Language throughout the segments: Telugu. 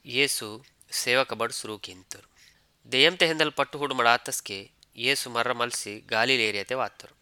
ಯೇಸು ಸೇವಕಬಡ್ ಸುರೂಕಿಂತರು ದೆಯ್ಯಂತೆ ಹೆಂದಲ್ ಪಟ್ಟು ಹುಡು ಮಡಾತಸ್ಕೆ ಯೇಸು ಮರ್ರ ಮಲ್ಸಿ గాలిల ఏరియాతే వాత్తరు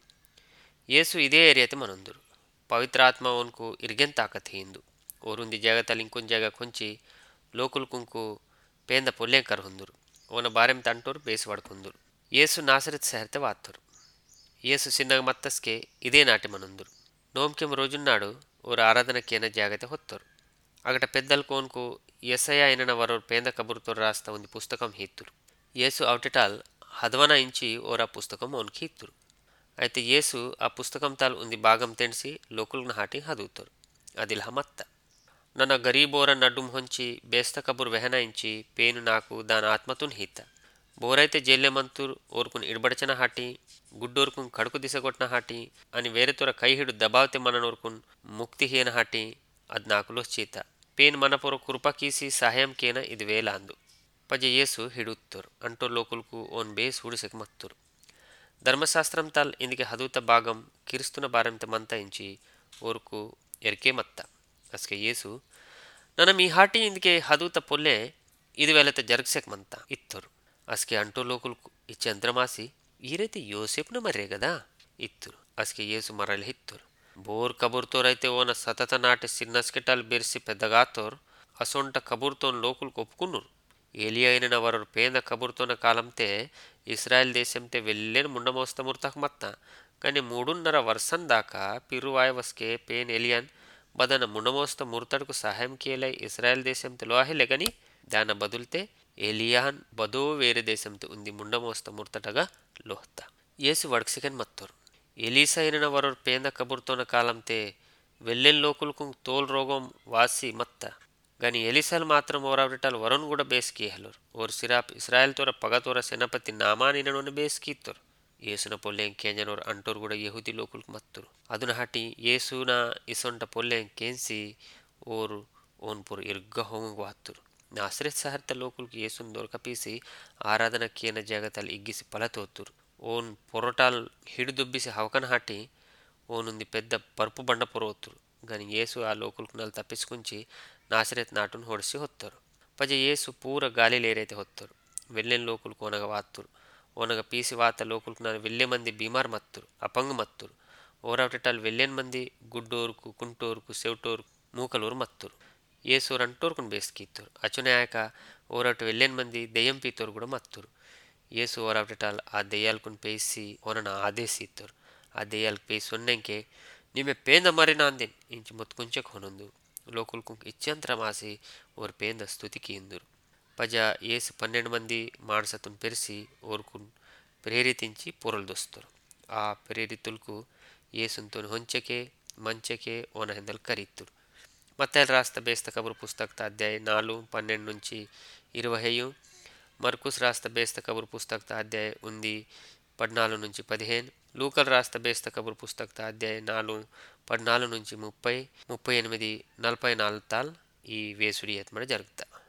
యేసు ఇదే ఏరియాతే మనుందురు పవిత్రాత్మ ఓన్కు ఇరిగెన్ తాకత్ హీందు ఓరుంది జగతల్ ఇంకొన్ జగ కొంచి లోకుల్ కుంకు పేంద పొల్లేం కర్హుందురు ఓన బారెం తంటూరు బేసి పడుకుందురు యేసు నాసరిత్ సహరితే వాత్తరు యేసు చిన్నగ మత్తస్కే ఇదే నాటి మనుందురు నోంకెం రోజున్నాడు ఓరు ఆరాధనకేన జాగతే ಹೊತ್ತರು అగట పెద్దలు కోన్కు ఎస్ఐ అయిన వరోర్ పేంద కబురుతో రాస్తా ఉంది పుస్తకం హీత్తురు యేసు అవుటటాల్ హదవన ఇంచి ఓరా పుస్తకం ఓన్కి హీత్తురు అయితే యేసు ఆ పుస్తకం తాల్ ఉంది భాగం తెండిసి లోకుల్ನ ಹಾಟಿ ಹದೂತರು ಅದಿಲ್ ಹಮತ್ತ ನನ್ನ ಗರೀಬೋರ ನಡ್ಡುಂ ಹೊಂಚಿ ಬೇಸ್ತ ಕಬುರ್ ವೆಹನಾయించి పేను నాకు దాని ఆత్మతున్ హీత బోరైతే జేల్లెమంతూర్ ఓర్కున్ ఇడబడచన హాటి గుడ్డోర్కున్ కడుకు దిశగొట్న హాటి అని వేరేతోర కైహిడు దబావతే మననోర్కున్ ముక్తి హీన హాటి అద్ నాకు లొచ్చీత పేన్ మనపొర కృపకీసి సహాయం కేన ఇది వేలాందు పజ యేసు ಹಿಡುತ್ತರು ಅಂಟೋ ಲೋಕುಲ್ಕು ಓನ್ ಬೇಸ್ ಹುಡಿಸೆಕ್ ಮತ್ತರು ಧರ್ಮಶಾಸ್ತ್రం ತಾಲ್ ಇಂದಿಗೆ ಹದೂತ ಭಾಗಂ ಕಿರಿಸ್ತುನ ಬಾರಂತ ಮಂತ ಇಂಚಿ ಓರ್ಕು ಎರ್ಕೆ ಮತ್ತ ಅಸ್ಕೆ ಯೇಸು ನನ್ನ మీ ಹಾಟಿ ఇందుకే హదూత పొల్లే ఇది వేళత జరగసేక్ మంత ఇత్తరు అస్కే అంటో లోకులకు ఇచ్చే అంతరమాసి ఈరైతే యోసేపున మర్రే కదా ఇత్తురు అస్కే యేసు మరలి హిత్తురు ಬೋರ್ ಕಬೂರ್ತೋರೈತೆ ಓನ ಸತತ ನಾಟಿ ಸಿನ್ನಸ್ಕೆಟಲ್ ಬೆರ್ಸಿ పెద్దగాతోర్ అసొంట కబుర్తోన్ లోకులకు ఒప్పుకున్నారు ఏలియైన వరరు పేద కబుర్తోన కాలంతే ఇస్రాయల్ దేశంతే వెళ్ళేను ముండమోస్త ముర్తక్ మత్త కానీ మూడున్నర వర్షం దాకా పిరువాయవస్కే పేన్ ఎలియన్ బదన ముండమోస్త ముర్తడుకు సహాయం కేలై ఇస్రాయల్ దేశంతే లోహిలే గని దాన బదుల్తే ఏలియాన్ బదో వేరే దేశంతో ఉంది ముండమోస్త ముర్తటగా లోహ్త యేసు వడక్సికన్ మత్తోరు ఎలీసైన వరరు పేద కబుర్తోన కాలంతే వెళ్ళెన్ లోకులకు తోల్ రోగం వాసి మత్త గాని ఎలిసల్ మాత్రం ఓరావిటాల్ వరుణ్ కూడా బేస్కి హలోర్ ఓర్ సిరాప్ ఇస్రాయల్ తోర పగతోర సెనపతి నామానినను బేస్కీత్తోర్ ఏసున పొల్లెం కేంజనోర్ అంటోర్ కూడా యహూది లోకులకు మత్తురు అదున హటి ఏసున ఇసొంట పొల్లెం కేన్సి ఓరు ఓన్పూర్ ఇర్గ హోంగు వాత్తురు నాసరెత్ సహర్త లోకులకు ఏసును దొరకపీసి ఆరాధన కేన జగతల్ ఇగ్గిసి పలతోత్తురు ఓన్ పొరటాల్ హిడుదుబ్బిసి హవకన హాటి ఓనుంది పెద్ద పరుపు బండ పొరవత్తురు గాని యేసు ఆ లోకులకు నలు తప్పించుకుంచి నాసరెత్ నాటును ಹೊಡಿಸಿ ಹೊತ್ತರು ಪಜ ಯೇಸು ಪೂರ ಗಾಲಿಲೇರೈತೆ ಹೊತ್ತರು వెళ్ళెన్ లోకులకు ಒನಗ ವಾತ್ತುರು ಒನಗ ಪೀಸಿ ವಾತ లోకులకు ನಾನು వెళ్ళే మంది బీమార్ మత్తురు అపంగ్ మత్తురు ఓరవటటాలు వెళ్ళేన్ మంది గుడ్డోరుకు కుంటోరుకు సెవటోరుకు మూకలూరు మత్తురు ఏసు రంటోరుకుని బేస్కీత్తరు అచునాయక ఓరవటి వెళ్ళేన్ మంది దెయ్యం పీతోరు కూడా మత్తురు ఏసు ಓರಾವಟಟಾಲ್ ಆ ದೆಯ್ಯಾಲ್ಕುನ್ ಪೇಯಿಸಿ ಓನನ ಆದೇಶಿತ್ತರು ಆ ದೆಯ್ಯಾಲ್ಕ್ ಪೇಯಿಸಿ ಸೊನ್ನೆಂಕೆ ನಿಮ್ಮೆ ಪೇಂದ ಮರಿ ನಾಂದೆನ್ ಇಂಚು ಮೊತ್ಕುಂಚಕ್ ಹೊನೊಂದು లోకులకు ఇచ్చంత్ర మాసి ఓర్ పేంద స్థుతికి ఇందురు పజ ఏసు పన్నెండు మంది మానసతున్ పెరిసి ఓర్కున్ ప్రేరేతించి పొరలు దొస్తారు ఆ ప్రేరితులకు ఏసుంతో ಹೊಂಚಕೆ మంచకే ఓన ಹೆಂದಲ್ కరీత్తురు మత్తైలు రాస్త బేస్త కబురు పుస్తక అధ్యాయ నాలుగు పన్నెండు నుంచి ఇరవై మర్కుస్ రాస్త బేస్త కబురు పుస్తక అధ్యాయ ఉంది పద్నాలుగు నుంచి పదిహేను లూకల్ రాస్త బేస్త కబురు పుస్తక అధ్యాయ నాలుగు పద్నాలుగు నుంచి ముప్పై ముప్పై ఎనిమిది నలభై నాలుగు తాల్ ఈ వేసుడి ఎత్మడ జరుగుతా